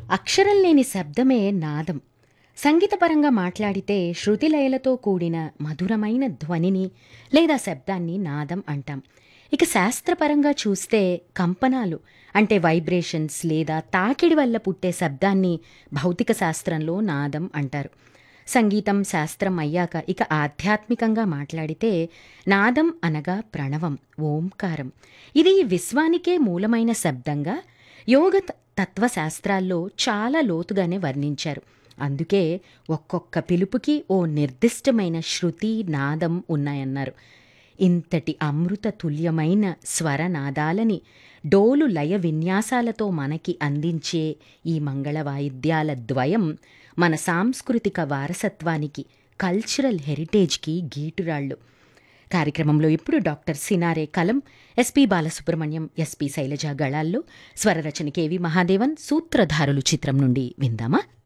అక్షరం లేని శబ్దమే నాదం సంగీతపరంగా మాట్లాడితే శృతిలయలతో కూడిన మధురమైన ధ్వనిని లేదా శబ్దాన్ని నాదం అంటాం ఇక శాస్త్రపరంగా చూస్తే కంపనాలు అంటే వైబ్రేషన్స్ లేదా తాకిడి వల్ల పుట్టే శబ్దాన్ని భౌతిక శాస్త్రంలో నాదం అంటారు సంగీతం శాస్త్రం అయ్యాక ఇక ఆధ్యాత్మికంగా మాట్లాడితే నాదం అనగా ప్రణవం ఓంకారం ఇది ఈ విశ్వానికే మూలమైన శబ్దంగా యోగ త- తత్వశాస్త్రాల్లో చాలా లోతుగానే వర్ణించారు అందుకే ఒక్కొక్క పిలుపుకి ఓ నిర్దిష్టమైన శృతి నాదం ఉన్నాయన్నారు ఇంతటి అమృత తుల్యమైన స్వరనాదాలని డోలు లయ విన్యాసాలతో మనకి అందించే ఈ మంగళ వాయిద్యాల ద్వయం మన సాంస్కృతిక వారసత్వానికి కల్చరల్ హెరిటేజ్కి గీటురాళ్ళు కార్యక్రమంలో ఇప్పుడు డాక్టర్ సినారే కలం ఎస్పి బాలసుబ్రహ్మణ్యం ఎస్పి శైలజ గళాల్లో స్వరరచన కేవి మహాదేవన్ సూత్రధారులు చిత్రం నుండి విందామా